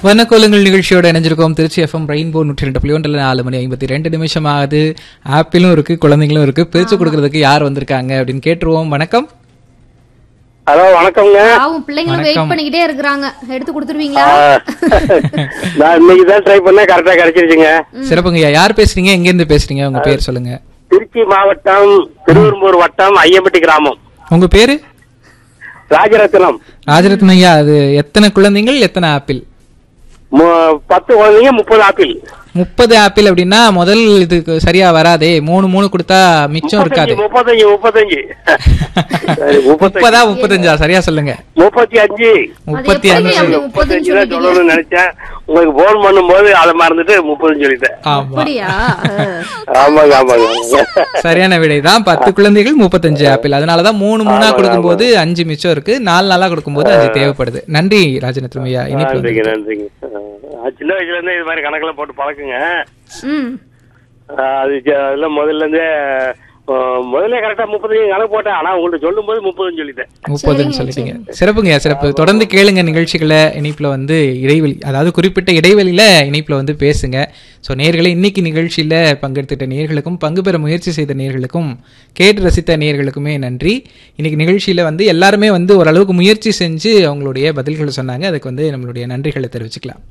வண்ணக்கோலங்கள் நிகழ்ச்சியோட இணைஞ்சிருக்கோம் Trichy FM rainbow நூற்றி ரெண்டு புள்ளி ஒன்றில் நாலு மணி ஐம்பத்தி ரெண்டு நிமிஷம் ஆகுது ஆப்பிளும் இருக்கு குழந்தைங்களும் இருக்கு பிரிச்சு கொடுக்கறதுக்கு யார் வந்திருக்காங்க அப்படின்னு கேட்டுருவோம் வணக்கம் ஹலோ வணக்கம்ங்க பாவம் பிள்ளைங்களும் வெயிட் பண்ணிக்கிட்டே இருக்கிறாங்க எடுத்து கொடுத்துருவீங்களா நான் இன்னைக்கு தான் ட்ரை பண்ணேன் கரெக்டா கிடைச்சிருச்சுங்க சிறப்புங்கய்யா யார் பேசுறீங்க எங்க இருந்து பேசுறீங்க உங்க பேர் சொல்லுங்க திருச்சி மாவட்டம் திருவெரும்பூர் வட்டம் ஐயம்பட்டி கிராமம் உங்க பேரு ராஜரத்னம் ராஜரத்ன ஐயா அது எத்தனை குழந்தைகள் எத்தனை ஆப்பிள் மு- பத்து குழந்தைங்க முப்பது ஆப்பிள் முப்பது ஆப்பிள் அப்படின்னா முதல் இதுக்கு சரியா வராதே மூணு மூணு கொடுத்தா மிச்சம் இருக்காது முப்பத்தஞ்சு முப்பத்தஞ்சு சரி, முப்பத்தஞ்சு முப்பதா முப்பத்தஞ்சா சரியா சொல்லுங்க முப்பத்தி அஞ்சு முப்பத்தி எப்படி அஞ்சு அப்படி முப்பத்தஞ்சு முப்பத்தஞ்சு தான் சொல்லணும்னு நினைச்சேன் உங்களுக்கு போன் பண்ணும்போது அதை மறந்துட்டு முப்பதுன்னு சொல்லிட்டேன் ஆமா அப்படியா ஆமாங்க ஆமாங்க சரியான விடை தான் பத்து குழந்தைகள் முப்பத்தஞ்சு ஆப்பிள் அதனாலதான் மூணு மூணா கொடுக்கும்போது அஞ்சு மிச்சம் இருக்கு நாலு நாளா கொடுக்கும்போது அஞ்சு தேவைப்படுது நன்றி ராஜநத்திரம் ஐயா இனிப்பு நன்றிங்க வந்து நன்றிங்க ஆ, சின்ன வயசுல இருந்தே இது மாதிரி கணக்குல போட்டு பழக்குங்க ம் ஆ, அது ஜ- அதெல்லாம் முதல்ல இருந்தே ஆ, முதல்ல கரெக்டா முப்பத்தஞ்சு கணக்கு போட்டேன் ஆனா உங்கள்ட்ட சொல்லும் போது முப்பதுன்னு சொல்லிட்டேன் முப்பதுன்னு சொல்லிட்டீங்க சிறப்புங்க சிறப்பு தொடர்ந்து கேளுங்க நிகழ்ச்சிகளை இணைப்புல வந்து இடைவெளி அதாவது குறிப்பிட்ட இடைவெளியில இணைப்புல வந்து பேசுங்க ஸோ நேர்களை இன்னைக்கு நிகழ்ச்சியில பங்கெடுத்துட்ட நேர்களுக்கும் பங்கு பெற முயற்சி செய்த நேர்களுக்கும் கேட்டு ரசித்த நேர்களுக்குமே நன்றி இன்னைக்கு நிகழ்ச்சியில வந்து எல்லாருமே வந்து ஓரளவுக்கு முயற்சி செஞ்சு அவங்களுடைய பதில்களை சொன்னாங்க அதுக்கு வந்து நம்மளுடைய நன்றிகளை தெரிவிச்சுக்கலாம்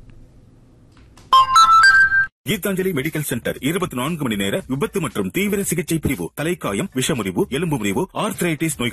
கீதாஞ்சலி மெடிக்கல் சென்டர் இருபத்தி நான்கு மணி நேர விபத்து மற்றும் தீவிர சிகிச்சை பிரிவு தலைக்காயம் விஷமுறிவு எலும்பு முறிவு ஆர்த்ரைட்டிஸ் நோய்